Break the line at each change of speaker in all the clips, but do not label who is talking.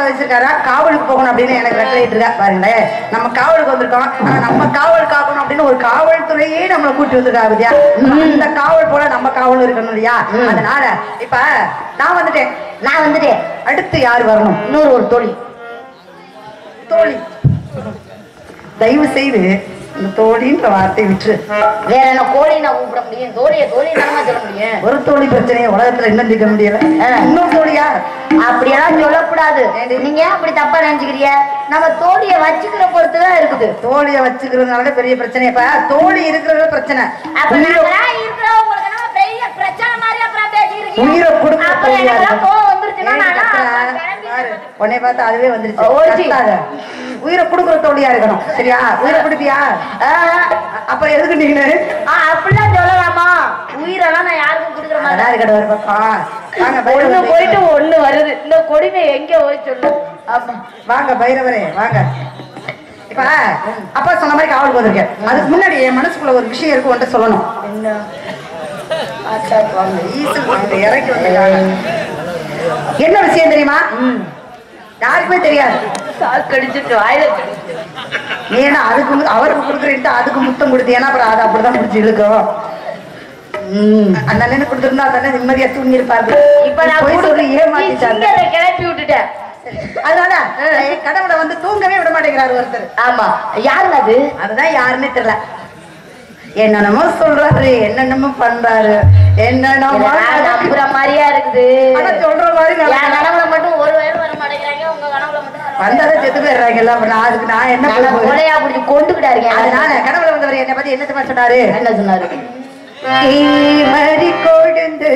பதிச்சிருக்காரா காவலுக்கு போகணும் அப்படின்னு எனக்கு கட்டளையிட்டு இருக்கா பாருங்களேன் நம்ம காவலுக்கு வந்திருக்கோம் ஆனா நம்ம காவல் காக்கணும் அப்படின்னு ஒரு காவல்துறையே நம்மளை கூட்டி வந்திருக்கா வித்யா அந்த காவல் போல நம்ம காவல் இருக்கணும் இல்லையா அதனால இப்ப நான் வந்துட்டேன்
நான் வந்துட்டேன்
அடுத்து யார் வரணும்
இன்னொரு ஒரு தோழி
தோழி தயவு செய்து இந்த தோழின்ற வார்த்தையை விட்டுரு
வேற என்ன கோழி நான் கூப்பிட முடியும் தோழிய தோழி தானமா சொல்ல முடியும்
ஒரு தோழி பிரச்சனையை உலகத்துல இன்னும் தீர்க்க முடியல இன்னொரு தோழியா
அப்படியெல்லாம் சொல்லக்கூடாது நீங்க ஏன் அப்படி தப்பா நினைச்சுக்கிறீங்க நம்ம தோழிய வச்சுக்கிற பொறுத்து தான் இருக்குது
தோழிய வச்சுக்கிறதுனால பெரிய பிரச்சனை இப்ப தோழி இருக்கிறது பிரச்சனை
அப்ப
உயிரை-
நாங்கெல்லாம் இருக்கிறவங்களுக்கு என்ன பெரிய பிரச்சனை மாதிரி அப்புறம் பேசிக்கிறீங்க
உயிரை கொடுக்க
அப்புறம்
தோழியா
எனக்கெல்லாம்
இருக்கு.
கோவம் வந்துருச்சுன்னா
ஏன்
நானா
கத்துற?
கிளம்பி
பாரு, உன்னை பார்த்து அதுவே வந்துருச்சு
ஓடி.
கத்தாத. உயிரை கொடுக்குற தோழியா இருக்கணும் சரியா உயிரை கொடுப்பியா
ஆ,
அப்புறம் எதுக்கு நீங்க
ஆ, அப்படிலாம் சொல்லலாமா உயிரெல்லாம் நான் யாருக்கும் கொடுக்குற மாதிரி
அதான் இருக்கட்டும் ஒரு பக்கம் வாங்க
ஒண்ணு
பைரவரே.
போயிட்டு ஒண்ணு வருது இந்த கொடுமை எங்க போய் சொல்லு ஆமா
வாங்க பைரவரே வாங்க இப்ப அப்பா சொன்ன மாதிரி காவலுக்கு வந்திருக்கேன் அதுக்கு முன்னாடி என் மனசுக்குள்ள ஒரு விஷயம் இருக்கு உன்ட்ட சொல்லணும்
என்ன
வாங்க, ஈசன் வாங்க, இறக்கி வந்திருக்காங்க. என்ன விஷயம் தெரியுமா யாருக்குமே தெரியாது
சாக்கடிச்சிட்டு வாயில வச்சு.
நீ என்ன அதுக்கு மு- அவருக்கு கொடுக்குறேன்ட்டு அதுக்கு முத்தம் கொடுத்தீங்கன்னா அப்புறம் அதை அப்படிதான் பிடிச்சி இழுக்கும் ம், அந்த அண்ணனுக்கு கொடுத்துருந்தா அந்த அண்ணன் நிம்மதியா தூங்கி இருப்பாரு
இப்ப நான்
போய் சொல்லி
கொடுத்து- நீ
ஏமாத்திட்டாங்க
சிங்கத்தை கிளப்பி விட்டுட்டேன்
அதனால என் கடவுளை வந்து தூங்கவே விட மாட்டேங்கிறாரு ஒருத்தர்
ஆமா யாருங்க அது
அதுதான் யாருன்னே தெரியல என்னென்னமோ சொல்றாரு என்னென்னமோ பண்றாரு என்னென்னமோ
நான் நம்புற மாதிரியா இருக்குது
ஆனா சொல்ற மாதிரி
என்
நடக்கல.
கனவுல மட்டும் ஒரு வயது வர மாட்டேங்கிறாங்க உங்க கனவுல மட்டும் வர
வந்தாதான் செத்து போயிடுறாங்கல்ல அப்புறம் நான் அதுக்கு நான் என்ன
நல்லா
பண்ண போறேன்?
கொலையா பிடிச்சி கொண்டுக்கிட்டாருங்க
அதனால கடவுளை வந்தவர் என்னை பத்தி என்ன தெரியுமா சொன்னாரு
என்ன சொன்னாரு
மறி கொடுந்து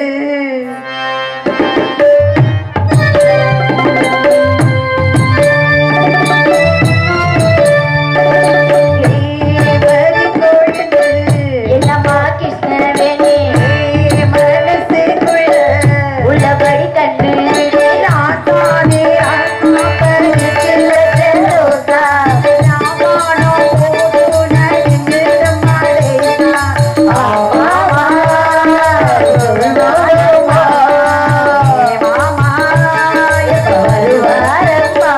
மறி கொடுந்து
என்னம்மா கிருஷ்ணவேணி
மனசுக்குள்ள
உள்ளபடி கண்டு
ராசானே ராசா பரிசில்ல செல்லோசா ராமானோ போதுன நிமித்த மாலேசா ஆமாமா வருவாரம்மா மாமா எப்ப வருவாரம்மா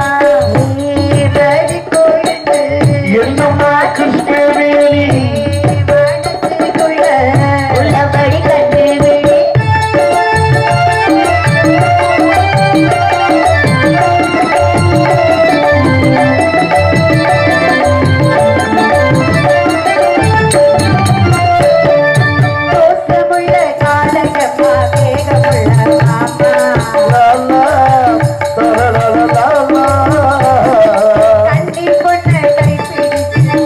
நீரடி கோயிந்து
என்னம்மா கிருஷ்ணவேணி
மனசுக்குள்ள
உள்ளபடி கண்டு விடு
தோசமுள்ள காலகமா வேகமுள்ள மாமா கண்ணி பொண்ணு கை பிடிச்சு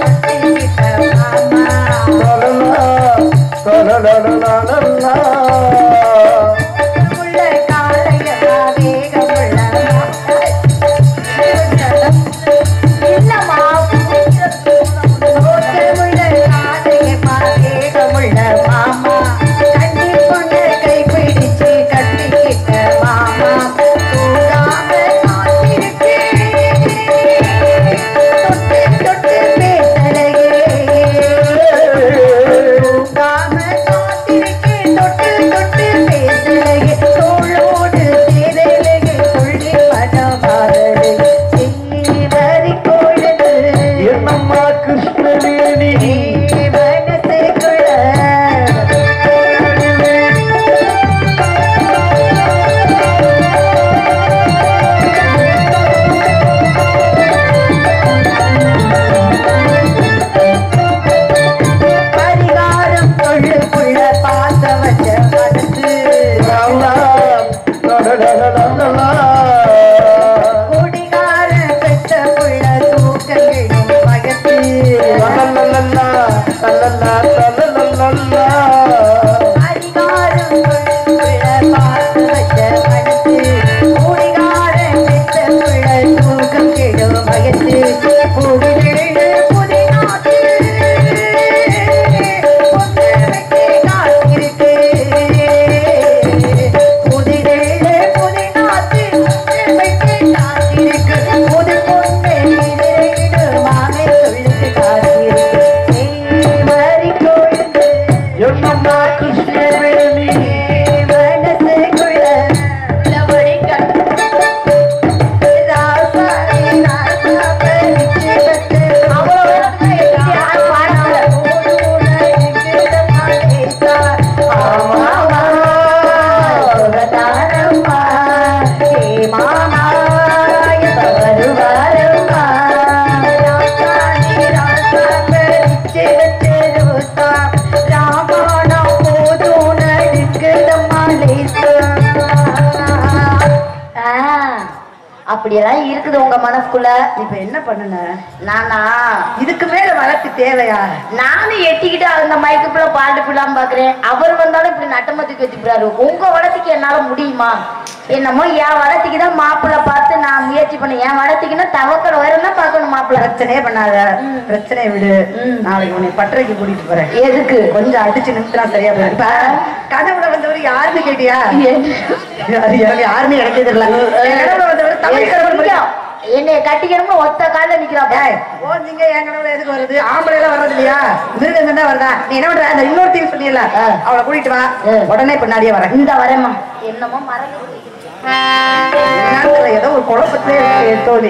அப்படியெல்லாம் இருக்குது உங்க மனசுக்குள்ள
இப்ப என்ன பண்ணுன
நானா
இதுக்கு மேல வளர்ச்சி தேவையா
நானும் எட்டிக்கிட்டு அந்த மைக்குக்குள்ள பாட்டு பிள்ளாம பாக்குறேன் அவர் வந்தாலும் இப்படி நட்டமத்துக்கு வச்சுக்கிறாரு உங்க வளர்த்திக்கு என்னால முடியுமா என்னமோ என் வளர்த்திக்கு தான் மாப்பிள்ளை பார்த்து நான் முயற்சி பண்ணேன் என் வளர்த்திக்குன்னா தவக்கட உயரம் தான் பார்க்கணும் மாப்பிள்ளை
பிரச்சனையே பண்ணாத பிரச்சனையை விடு நாளைக்கு உன்னை பட்டறைக்கு கூட்டிட்டு போறேன்
எதுக்கு
கொஞ்சம் அடிச்சு நிமித்தா சரியா போயிடும் இப்ப கனவுல வந்தவர் யாருன்னு கேட்டியா அது எனக்கு யாருன்னு எனக்கே தெரியல என் கனவுல வந்தவர் தமிழ் கடவுள்
சிங்கம். என்னைய கட்டிக்கணும்னு ஒத்த கால நிக்கிறாப்ப
ஏய், ஓ நீங்க என் கனவுல எதுக்கு வருது ஆம்பளை எல்லாம் வர்றது இல்லையா மிருகங்க தான் வருதா நீ என்ன பண்ற அந்த இன்னொரு டீம் சொன்னீல அவளை கூட்டிட்டு வா உடனே பின்னாடியே வரேன்
இந்த வரேம்மா என்னமோ மறந்து
என்னன்னு தெரியல, ஏதோ ஒரு குழப்பத்திலே இருக்கு என் தோழி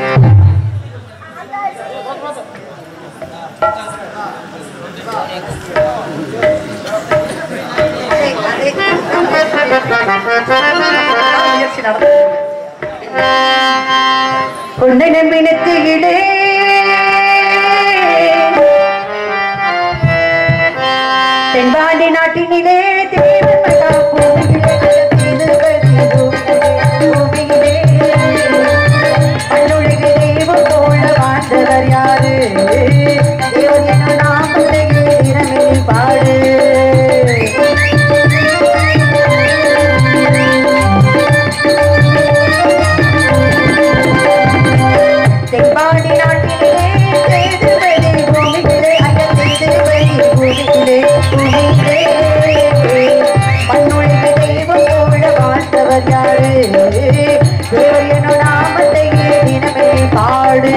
முயற்சி நடந்து உன்னை நம்பி நெத்தியிலே தென்பாண்டி நாட்டினிலே தேவன் மகா பூமியிலே திருவதி பூமியிலே அன்னுலகு தெய்வம் போல வாழ்ந்தவர் யாரு தேவன் என்னும் நாமத்தை திறமையில் பாடு தென்பாண்டி நாட்டிலே தேடுவதே பூமியிலே ஐயா தேடுவதே பூமியிலே பூமியிலே மண்ணுலகு தெய்வம் போல வாழ்ந்தவர் யாரு தேவர் என்னும் நாமத்தை தினமே பாடு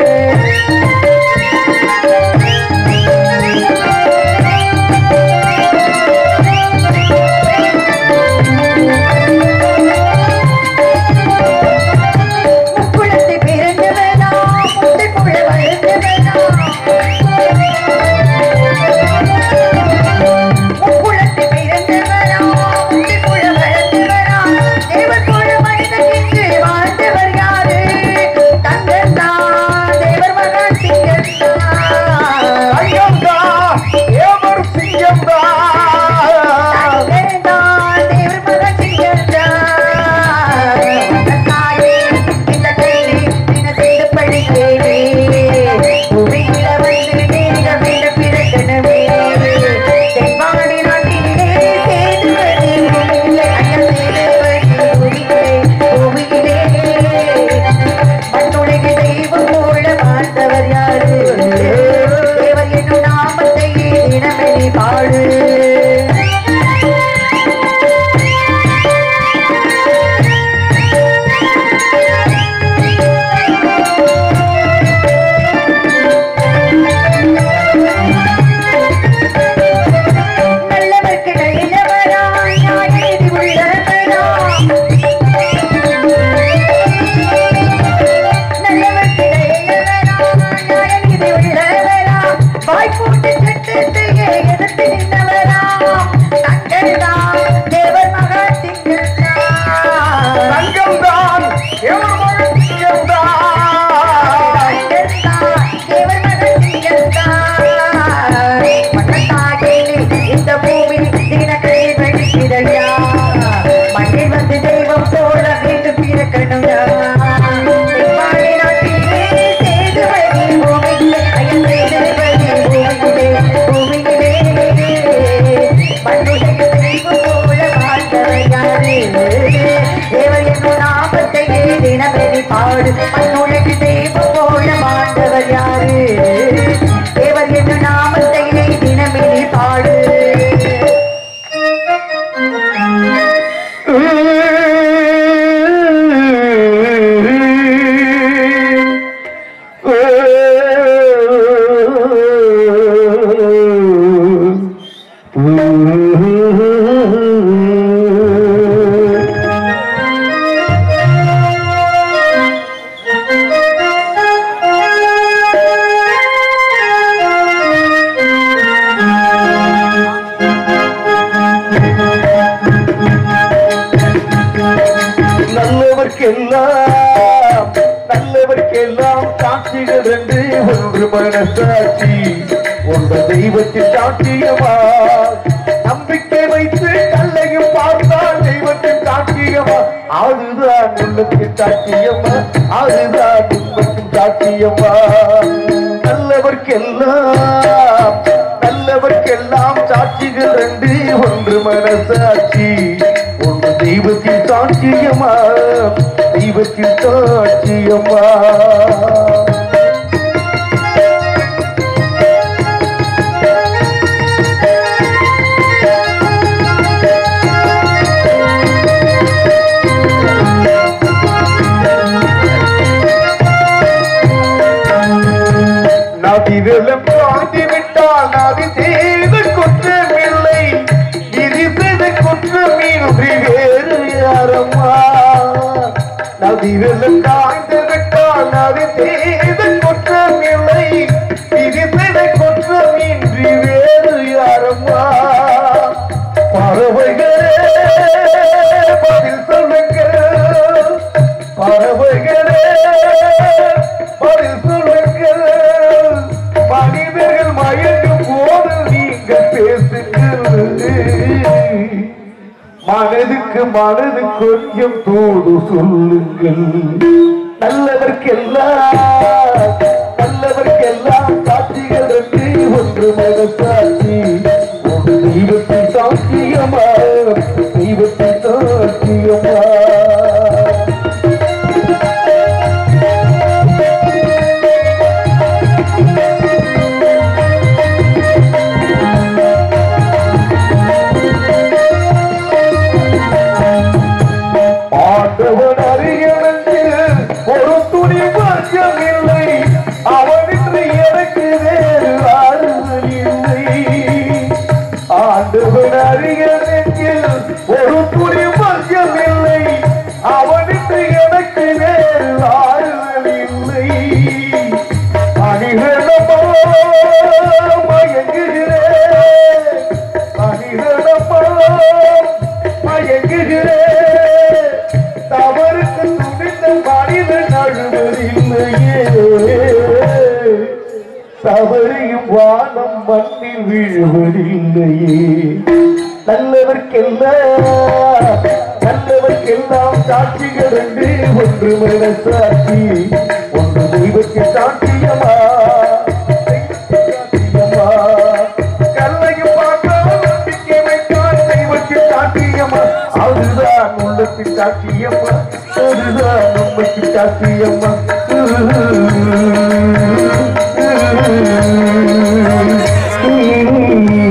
முக்குளத்தை பிறந்தவனா முட்டைக்குள்ள வளர்ந்தவனா முக்குளத்தை பிறந்தவனா முட்டைக்குள்ள வளர்ந்தவனா தேவக்குள்ள மனிதனுக்கு வாழ்ந்தவர் யாரு தங்கன் தான் தேவர் மகன் சிங்கன்
ஐயம்தா ஏவர் சிங்கம்தா
தங்கன் தான் தேவர் மகன் சிங்கன் தாயே இந்த தேடி தின செய்து படித்தேனே பூமியில வந்து நீங்க மீண்ட பிறக்கணுமே தென்பாண்டி நாட்டிலே சேதுபதி பூமியிலே ஐயா சேதுபதி பூமியிலே பூமியிலே மண்ணுலகு தெய்வம் போல வாழ்ந்தவர் யாரு தேவர் என்னும் நாமத்தை தினமே பாடு நல்லவர்க்கு நல்லவரா நியாயநீதி உள்ளவரா நல்லவர்க்கு நல்லவரா நியாயநீதி உள்ளவரா வாய்ப்பூட்டு சட்டத்தையே எதிர்த்து நின்றவரா தங்கள்தா தேவர் மகா சிங்கள்தா
தங்கம்தான் ஏவர் மகன் சிங்கம்தான்
தங்கள்தா தேவர் மகா சிங்கள்தா மன்னத்தாகிலே இந்த பூமி தினக்கை வெடிக்கிறயா மண்ணில் வந்து தெய்வம் போல மீண்டும் பிறக்கணும்யா தென்பாண்டி நாட்டிலே சேதுபதி பூமியிலே ஐயன் சேதுபதி பூமியிலே பூமியிலே மண்ணுலக தெய்வம் போல வாழ்ந்தவர் யாரு தேவர் என்னும் நாமத்தை தினமெறி பாடு மண்ணுலக தெய்வம் போல வாழ்ந்தவர் யாரு தேவர் என்னும் நாமத்தை தினமெறி பாடு
நல்லவர்க்கெல்லாம் நல்லவர்க்கெல்லாம் சாட்சிகள் என்று ஒன்று மனசாட்சி ஒன்று தெய்வத்தின் சாட்சியமா நம்பிக்கை வைத்து கல்லையும் பார்த்தால் தெய்வத்தின் சாட்சியமா அதுதான் உள்ளத்தின் சாட்சியம்மா அதுதான் உண்மைக்கும் சாட்சியம்மா நல்லவர்க்கெல்லாம் நல்லவர்க்கெல்லாம் சாட்சிகள் ரெண்டு ஒன்று மனசாட்சி ஒன்று தெய்வத்தின் சாட்சியம்மா தெய்வத்தின் சாட்சியம்மா நதிவெல்லாம் தாண்டி விட்டால் நதி செய்த குற்றமில்லை இது செய்த குற்றமின்றி வேறு யாரம்மா நதிவெல்லாம் தாழ்ந்து விட்டால் நதி செய்த குற்றமில்லை இது செய்த குற்றமின்றி வேறு யாரம்மா பறவைகளே பதில் சொல்லுங்கள் பறவைகளே பதில் சொல்லுங்கள் மனிதர்கள் மயங்கும் போது நீங்க பேசுங்கள் மனதுக்கு மனது கொஞ்சம் தூது சொல்லுங்கள் நல்லவர்க்கெல்லாம் நல்லவர்க்கெல்லாம் சாட்சிகள் ரெண்டு ஒன்று மனசாட்சி ஒரு தெய்வத்தின் சாட்சியமா தெய்வத்தின் சாட்சியமா ஆண்டவன் அறியவனுக்கு ஒரு துணி பஞ்சம் இல்லை அவனுக்கு எனக்கு வேறு ஆறுதல் இல்லை ஆண்டவன் அறியவனுக்கு ஒரு துணி பஞ்சம் இல்லை அவனுக்கு எனக்கு வேறு ஆறுதல் இல்லை அணிகளமோ மயங்குகிறேன் அணிகளமோ மயங்குகிறேன் தவறுக்கு துணிந்த மனிதன் அழுவதில்லையே தவறையும் வானம் மண்ணில் விழுவதில்லையே நல்லவர்க்கெல்லாம் நல்லவர்க்கெல்லாம் சாட்சிகள் என்று ஒன்று மனசாட்சி ஒன்று தெய்வத்தின் சாட்சியமா சாட்சியமா கல்லையும் பார்க்காமல் நம்பிக்கை வைத்தால் தெய்வத்தின் சாட்சியமா அதுதான் உள்ளத்தின் சாட்சியம்மா அதுதான் உண்மைக்கு சாட்சியம்மா Mm-hmm.